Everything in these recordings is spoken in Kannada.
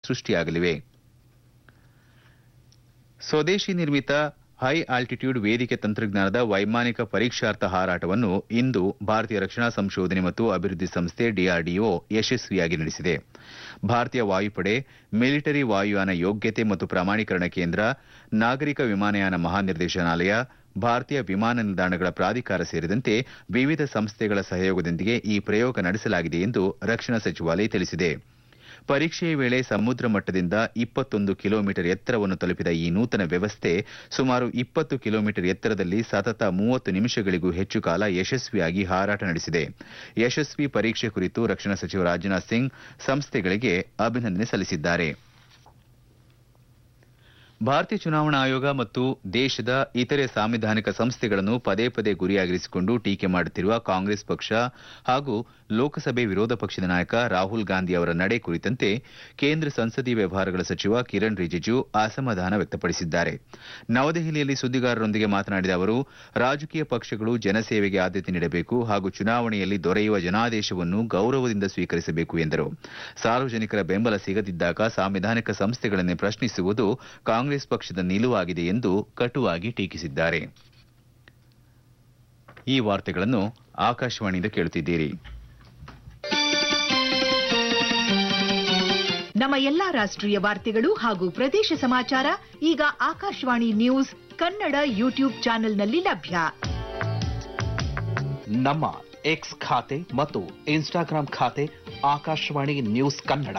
ಸೃಷ್ಟಿಯಾಗಲಿವೆ ಸ್ವದೇಶಿ ನಿರ್ಮಿತ ಹೈ ಆಲ್ಟಿಟ್ಯೂಡ್ ವೇದಿಕೆ ತಂತ್ರಜ್ಞಾನದ ವೈಮಾನಿಕ ಪರೀಕ್ಷಾರ್ಥ ಹಾರಾಟವನ್ನು ಇಂದು ಭಾರತೀಯ ರಕ್ಷಣಾ ಸಂಶೋಧನೆ ಮತ್ತು ಅಭಿವೃದ್ಧಿ ಸಂಸ್ಥೆ ಡಿಆರ್ಡಿಒ ಯಶಸ್ವಿಯಾಗಿ ನಡೆಸಿದೆ ಭಾರತೀಯ ವಾಯುಪಡೆ ಮಿಲಿಟರಿ ವಾಯುಯಾನ ಯೋಗ್ಯತೆ ಮತ್ತು ಪ್ರಮಾಣೀಕರಣ ಕೇಂದ್ರ ನಾಗರಿಕ ವಿಮಾನಯಾನ ಮಹಾನಿರ್ದೇಶನಾಲಯ ಭಾರತೀಯ ವಿಮಾನ ನಿಲ್ದಾಣಗಳ ಪ್ರಾಧಿಕಾರ ಸೇರಿದಂತೆ ವಿವಿಧ ಸಂಸ್ಥೆಗಳ ಸಹಯೋಗದೊಂದಿಗೆ ಈ ಪ್ರಯೋಗ ನಡೆಸಲಾಗಿದೆ ಎಂದು ರಕ್ಷಣಾ ಸಚಿವಾಲಯ ತಿಳಿಸಿದೆ ಪರೀಕ್ಷೆಯ ವೇಳೆ ಸಮುದ್ರ ಮಟ್ಟದಿಂದ ಇಪ್ಪತ್ತೊಂದು ಕಿಲೋಮೀಟರ್ ಎತ್ತರವನ್ನು ತಲುಪಿದ ಈ ನೂತನ ವ್ಯವಸ್ಥೆ ಸುಮಾರು ಇಪ್ಪತ್ತು ಕಿಲೋಮೀಟರ್ ಎತ್ತರದಲ್ಲಿ ಸತತ ಮೂವತ್ತು ನಿಮಿಷಗಳಿಗೂ ಹೆಚ್ಚು ಕಾಲ ಯಶಸ್ವಿಯಾಗಿ ಹಾರಾಟ ನಡೆಸಿದೆ ಯಶಸ್ವಿ ಪರೀಕ್ಷೆ ಕುರಿತು ರಕ್ಷಣಾ ಸಚಿವ ರಾಜನಾಥ್ ಸಿಂಗ್ ಸಂಸ್ಥೆಗಳಿಗೆ ಅಭಿನಂದನೆ ಸಲ್ಲಿಸಿದ್ದಾರೆ ಭಾರತೀಯ ಚುನಾವಣಾ ಆಯೋಗ ಮತ್ತು ದೇಶದ ಇತರೆ ಸಾಂವಿಧಾನಿಕ ಸಂಸ್ಥೆಗಳನ್ನು ಪದೇ ಪದೇ ಗುರಿಯಾಗಿರಿಸಿಕೊಂಡು ಟೀಕೆ ಮಾಡುತ್ತಿರುವ ಕಾಂಗ್ರೆಸ್ ಪಕ್ಷ ಹಾಗೂ ಲೋಕಸಭೆ ವಿರೋಧ ಪಕ್ಷದ ನಾಯಕ ರಾಹುಲ್ ಗಾಂಧಿ ಅವರ ನಡೆ ಕುರಿತಂತೆ ಕೇಂದ್ರ ಸಂಸದೀಯ ವ್ಯವಹಾರಗಳ ಸಚಿವ ಕಿರಣ್ ರಿಜಿಜು ಅಸಮಾಧಾನ ವ್ಯಕ್ತಪಡಿಸಿದ್ದಾರೆ ನವದೆಹಲಿಯಲ್ಲಿ ಸುದ್ದಿಗಾರರೊಂದಿಗೆ ಮಾತನಾಡಿದ ಅವರು ರಾಜಕೀಯ ಪಕ್ಷಗಳು ಜನಸೇವೆಗೆ ಆದ್ಯತೆ ನೀಡಬೇಕು ಹಾಗೂ ಚುನಾವಣೆಯಲ್ಲಿ ದೊರೆಯುವ ಜನಾದೇಶವನ್ನು ಗೌರವದಿಂದ ಸ್ವೀಕರಿಸಬೇಕು ಎಂದರು ಸಾರ್ವಜನಿಕರ ಬೆಂಬಲ ಸಿಗದಿದ್ದಾಗ ಸಾಂವಿಧಾನಿಕ ಸಂಸ್ಥೆಗಳನ್ನೇ ಪ್ರಶ್ನಿಸುವುದು ಕಾಂಗ್ರೆಸ್ ಪಕ್ಷದ ನಿಲುವಾಗಿದೆ ಎಂದು ಕಟುವಾಗಿ ಟೀಕಿಸಿದ್ದಾರೆ ಈ ವಾರ್ತೆಗಳನ್ನು ಆಕಾಶವಾಣಿಯಿಂದ ಕೇಳುತ್ತಿದ್ದೀರಿ ನಮ್ಮ ಎಲ್ಲಾ ರಾಷ್ಟ್ರೀಯ ವಾರ್ತೆಗಳು ಹಾಗೂ ಪ್ರದೇಶ ಸಮಾಚಾರ ಈಗ ಆಕಾಶವಾಣಿ ನ್ಯೂಸ್ ಕನ್ನಡ ಯೂಟ್ಯೂಬ್ ಚಾನೆಲ್ನಲ್ಲಿ ಲಭ್ಯ ನಮ್ಮ ಎಕ್ಸ್ ಖಾತೆ ಮತ್ತು ಇನ್ಸ್ಟಾಗ್ರಾಂ ಖಾತೆ ಆಕಾಶವಾಣಿ ನ್ಯೂಸ್ ಕನ್ನಡ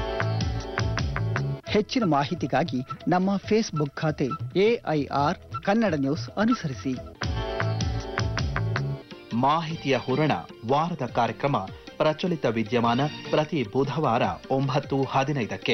ಹೆಚ್ಚಿನ ಮಾಹಿತಿಗಾಗಿ ನಮ್ಮ ಫೇಸ್ಬುಕ್ ಖಾತೆ ಎಐಆರ್ ಕನ್ನಡ ನ್ಯೂಸ್ ಅನುಸರಿಸಿ ಮಾಹಿತಿಯ ಹೂರಣ ವಾರದ ಕಾರ್ಯಕ್ರಮ ಪ್ರಚಲಿತ ವಿದ್ಯಮಾನ ಪ್ರತಿ ಬುಧವಾರ ಒಂಬತ್ತು ಹದಿನೈದಕ್ಕೆ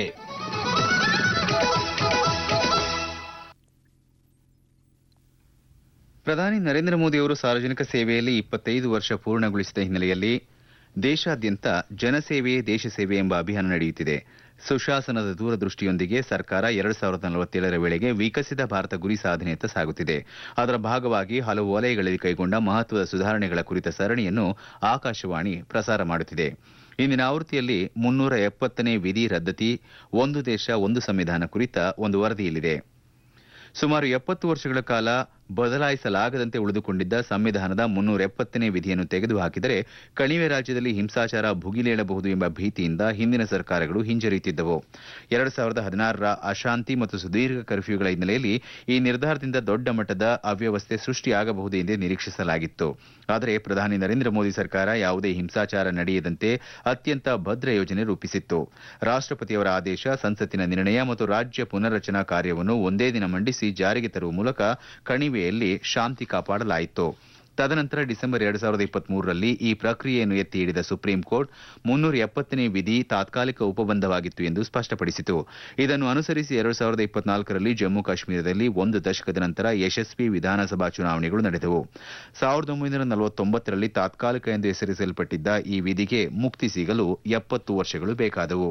ಪ್ರಧಾನಿ ನರೇಂದ್ರ ಮೋದಿ ಅವರು ಸಾರ್ವಜನಿಕ ಸೇವೆಯಲ್ಲಿ ಇಪ್ಪತ್ತೈದು ವರ್ಷ ಪೂರ್ಣಗೊಳಿಸಿದ ಹಿನ್ನೆಲೆಯಲ್ಲಿ ದೇಶಾದ್ಯಂತ ಜನಸೇವೆಯೇ ದೇಶ ಸೇವೆ ಎಂಬ ಅಭಿಯಾನ ನಡೆಯುತ್ತಿದೆ ಸುಶಾಸನದ ದೂರದೃಷ್ಟಿಯೊಂದಿಗೆ ಸರ್ಕಾರ ಎರಡು ಸಾವಿರದ ನಲವತ್ತೇಳರ ವೇಳೆಗೆ ವಿಕಸಿತ ಭಾರತ ಗುರಿ ಸಾಧನೆಯತ್ತ ಸಾಗುತ್ತಿದೆ ಅದರ ಭಾಗವಾಗಿ ಹಲವು ವಲಯಗಳಲ್ಲಿ ಕೈಗೊಂಡ ಮಹತ್ವದ ಸುಧಾರಣೆಗಳ ಕುರಿತ ಸರಣಿಯನ್ನು ಆಕಾಶವಾಣಿ ಪ್ರಸಾರ ಮಾಡುತ್ತಿದೆ ಇಂದಿನ ಆವೃತ್ತಿಯಲ್ಲಿ ಮುನ್ನೂರ ಎಪ್ಪತ್ತನೇ ವಿಧಿ ರದ್ದತಿ ಒಂದು ದೇಶ ಒಂದು ಸಂವಿಧಾನ ಕುರಿತ ಒಂದು ವರದಿಯಲ್ಲಿದೆ ಸುಮಾರು ಎಪ್ಪತ್ತು ವರ್ಷಗಳ ಕಾಲ ಬದಲಾಯಿಸಲಾಗದಂತೆ ಉಳಿದುಕೊಂಡಿದ್ದ ಸಂವಿಧಾನದ ಮುನ್ನೂರ ಎಪ್ಪತ್ತನೇ ವಿಧಿಯನ್ನು ತೆಗೆದುಹಾಕಿದರೆ ಕಣಿವೆ ರಾಜ್ಯದಲ್ಲಿ ಹಿಂಸಾಚಾರ ಭುಗಿಲೇಳಬಹುದು ಎಂಬ ಭೀತಿಯಿಂದ ಹಿಂದಿನ ಸರ್ಕಾರಗಳು ಹಿಂಜರಿಯುತ್ತಿದ್ದವು ಎರಡು ಸಾವಿರದ ಹದಿನಾರರ ಅಶಾಂತಿ ಮತ್ತು ಸುದೀರ್ಘ ಕರ್ಫ್ಯೂಗಳ ಹಿನ್ನೆಲೆಯಲ್ಲಿ ಈ ನಿರ್ಧಾರದಿಂದ ದೊಡ್ಡ ಮಟ್ಟದ ಅವ್ಯವಸ್ಥೆ ಸೃಷ್ಟಿಯಾಗಬಹುದು ಎಂದೇ ನಿರೀಕ್ಷಿಸಲಾಗಿತ್ತು ಆದರೆ ಪ್ರಧಾನಿ ನರೇಂದ್ರ ಮೋದಿ ಸರ್ಕಾರ ಯಾವುದೇ ಹಿಂಸಾಚಾರ ನಡೆಯದಂತೆ ಅತ್ಯಂತ ಭದ್ರ ಯೋಜನೆ ರೂಪಿಸಿತ್ತು ರಾಷ್ಟಪತಿಯವರ ಆದೇಶ ಸಂಸತ್ತಿನ ನಿರ್ಣಯ ಮತ್ತು ರಾಜ್ಯ ಪುನರ್ರಚನಾ ಕಾರ್ಯವನ್ನು ಒಂದೇ ದಿನ ಮಂಡಿಸಿ ಜಾರಿಗೆ ತರುವ ಮೂಲಕ ಕಣಿವೆಯಲ್ಲಿ ಶಾಂತಿ ಕಾಪಾಡಲಾಯಿತು ತದನಂತರ ಡಿಸೆಂಬರ್ ಎರಡು ಸಾವಿರದ ಇಪ್ಪತ್ಮೂರರಲ್ಲಿ ಈ ಪ್ರಕ್ರಿಯೆಯನ್ನು ಎತ್ತಿ ಹಿಡಿದ ಸುಪ್ರೀಂ ಕೋರ್ಟ್ ಮುನ್ನೂರ ಎಪ್ಪತ್ತನೇ ವಿಧಿ ತಾತ್ಕಾಲಿಕ ಉಪಬಂಧವಾಗಿತ್ತು ಎಂದು ಸ್ಪಷ್ಟಪಡಿಸಿತು ಇದನ್ನು ಅನುಸರಿಸಿ ಎರಡು ಸಾವಿರದ ಇಪ್ಪತ್ನಾಲ್ಕರಲ್ಲಿ ಜಮ್ಮು ಕಾಶ್ಮೀರದಲ್ಲಿ ಒಂದು ದಶಕದ ನಂತರ ಯಶಸ್ವಿ ವಿಧಾನಸಭಾ ಚುನಾವಣೆಗಳು ನಡೆದವು ಸಾವಿರದ ಒಂಬೈನೂರ ನಲವತ್ತೊಂಬತ್ತರಲ್ಲಿ ತಾತ್ಕಾಲಿಕ ಎಂದು ಹೆಸರಿಸಲ್ಪಟ್ಟಿದ್ದ ಈ ವಿಧಿಗೆ ಮುಕ್ತಿ ಸಿಗಲು ಎಪ್ಪತ್ತು ವರ್ಷಗಳು ಬೇಕಾದವು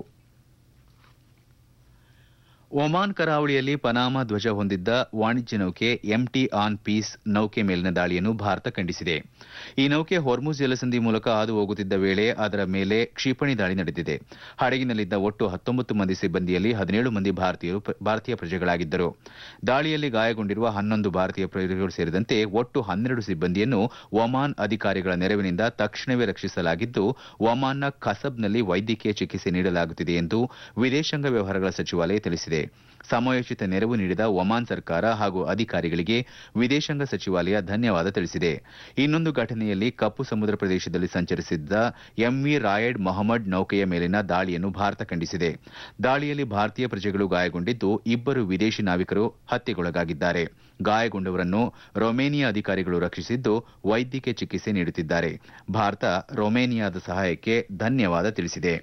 ಒಮಾನ್ ಕರಾವಳಿಯಲ್ಲಿ ಪನಾಮಾ ಧ್ವಜ ಹೊಂದಿದ್ದ ವಾಣಿಜ್ಯ ನೌಕೆ ಎಂಟಿ ಆನ್ ಪೀಸ್ ನೌಕೆ ಮೇಲಿನ ದಾಳಿಯನ್ನು ಭಾರತ ಖಂಡಿಸಿದೆ ಈ ನೌಕೆ ಹೊರ್ಮುಜ್ ಜಲಸಂಧಿ ಮೂಲಕ ಹಾದು ಹೋಗುತ್ತಿದ್ದ ವೇಳೆ ಅದರ ಮೇಲೆ ಕ್ಷಿಪಣಿ ದಾಳಿ ನಡೆದಿದೆ ಹಡಗಿನಲ್ಲಿದ್ದ ಒಟ್ಟು ಹತ್ತೊಂಬತ್ತು ಮಂದಿ ಸಿಬ್ಬಂದಿಯಲ್ಲಿ ಹದಿನೇಳು ಮಂದಿ ಭಾರತೀಯರು ಭಾರತೀಯ ಪ್ರಜೆಗಳಾಗಿದ್ದರು ದಾಳಿಯಲ್ಲಿ ಗಾಯಗೊಂಡಿರುವ ಹನ್ನೊಂದು ಭಾರತೀಯ ಪ್ರಜೆಗಳು ಸೇರಿದಂತೆ ಒಟ್ಟು ಹನ್ನೆರಡು ಸಿಬ್ಬಂದಿಯನ್ನು ಒಮಾನ್ ಅಧಿಕಾರಿಗಳ ನೆರವಿನಿಂದ ತಕ್ಷಣವೇ ರಕ್ಷಿಸಲಾಗಿದ್ದು ಒಮಾನ್ನ ಖಸಬ್ನಲ್ಲಿ ವೈದ್ಯಕೀಯ ಚಿಕಿತ್ಸೆ ನೀಡಲಾಗುತ್ತಿದೆ ಎಂದು ವಿದೇಶಾಂಗ ವ್ಯವಹಾರಗಳ ಸಚಿವಾಲಯ ತಿಳಿಸಿದೆ ಸಮಯೋಚಿತ ನೆರವು ನೀಡಿದ ಒಮಾನ್ ಸರ್ಕಾರ ಹಾಗೂ ಅಧಿಕಾರಿಗಳಿಗೆ ವಿದೇಶಾಂಗ ಸಚಿವಾಲಯ ಧನ್ಯವಾದ ತಿಳಿಸಿದೆ ಇನ್ನೊಂದು ಘಟನೆಯಲ್ಲಿ ಕಪ್ಪು ಸಮುದ್ರ ಪ್ರದೇಶದಲ್ಲಿ ಸಂಚರಿಸಿದ್ದ ಎಂವಿ ರಾಯಡ್ ಮೊಹಮ್ಮದ್ ನೌಕೆಯ ಮೇಲಿನ ದಾಳಿಯನ್ನು ಭಾರತ ಖಂಡಿಸಿದೆ ದಾಳಿಯಲ್ಲಿ ಭಾರತೀಯ ಪ್ರಜೆಗಳು ಗಾಯಗೊಂಡಿದ್ದು ಇಬ್ಬರು ವಿದೇಶಿ ನಾವಿಕರು ಹತ್ಯೆಗೊಳಗಾಗಿದ್ದಾರೆ ಗಾಯಗೊಂಡವರನ್ನು ರೊಮೇನಿಯಾ ಅಧಿಕಾರಿಗಳು ರಕ್ಷಿಸಿದ್ದು ವೈದ್ಯಕೀಯ ಚಿಕಿತ್ಸೆ ನೀಡುತ್ತಿದ್ದಾರೆ ಭಾರತ ರೊಮೇನಿಯಾದ ಸಹಾಯಕ್ಕೆ ಧನ್ಯವಾದ ತಿಳಿಸಿದೆ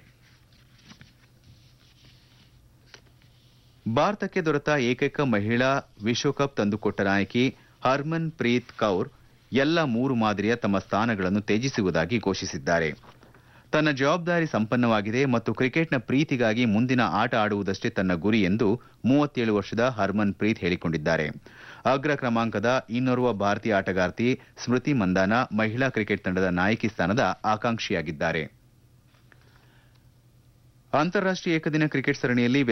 ಭಾರತಕ್ಕೆ ದೊರೆತ ಏಕೈಕ ಮಹಿಳಾ ವಿಶ್ವಕಪ್ ತಂದುಕೊಟ್ಟ ನಾಯಕಿ ಹರ್ಮನ್ ಪ್ರೀತ್ ಕೌರ್ ಎಲ್ಲ ಮೂರು ಮಾದರಿಯ ತಮ್ಮ ಸ್ಥಾನಗಳನ್ನು ತ್ಯಜಿಸುವುದಾಗಿ ಘೋಷಿಸಿದ್ದಾರೆ ತನ್ನ ಜವಾಬ್ದಾರಿ ಸಂಪನ್ನವಾಗಿದೆ ಮತ್ತು ಕ್ರಿಕೆಟ್ನ ಪ್ರೀತಿಗಾಗಿ ಮುಂದಿನ ಆಟ ಆಡುವುದಷ್ಟೇ ತನ್ನ ಗುರಿ ಎಂದು ಮೂವತ್ತೇಳು ವರ್ಷದ ಹರ್ಮನ್ ಪ್ರೀತ್ ಹೇಳಿಕೊಂಡಿದ್ದಾರೆ ಅಗ್ರ ಕ್ರಮಾಂಕದ ಇನ್ನೋರ್ವ ಭಾರತೀಯ ಆಟಗಾರ್ತಿ ಸ್ಮೃತಿ ಮಂದಾನ ಮಹಿಳಾ ಕ್ರಿಕೆಟ್ ತಂಡದ ನಾಯಕಿ ಸ್ಥಾನದ ಆಕಾಂಕ್ಷಿಯಾಗಿದ್ದಾರೆ ಅಂತಾರಾಷ್ಟೀಯ ಏಕದಿನ ಕ್ರಿಕೆಟ್ ಸರಣಿಯಲ್ಲಿ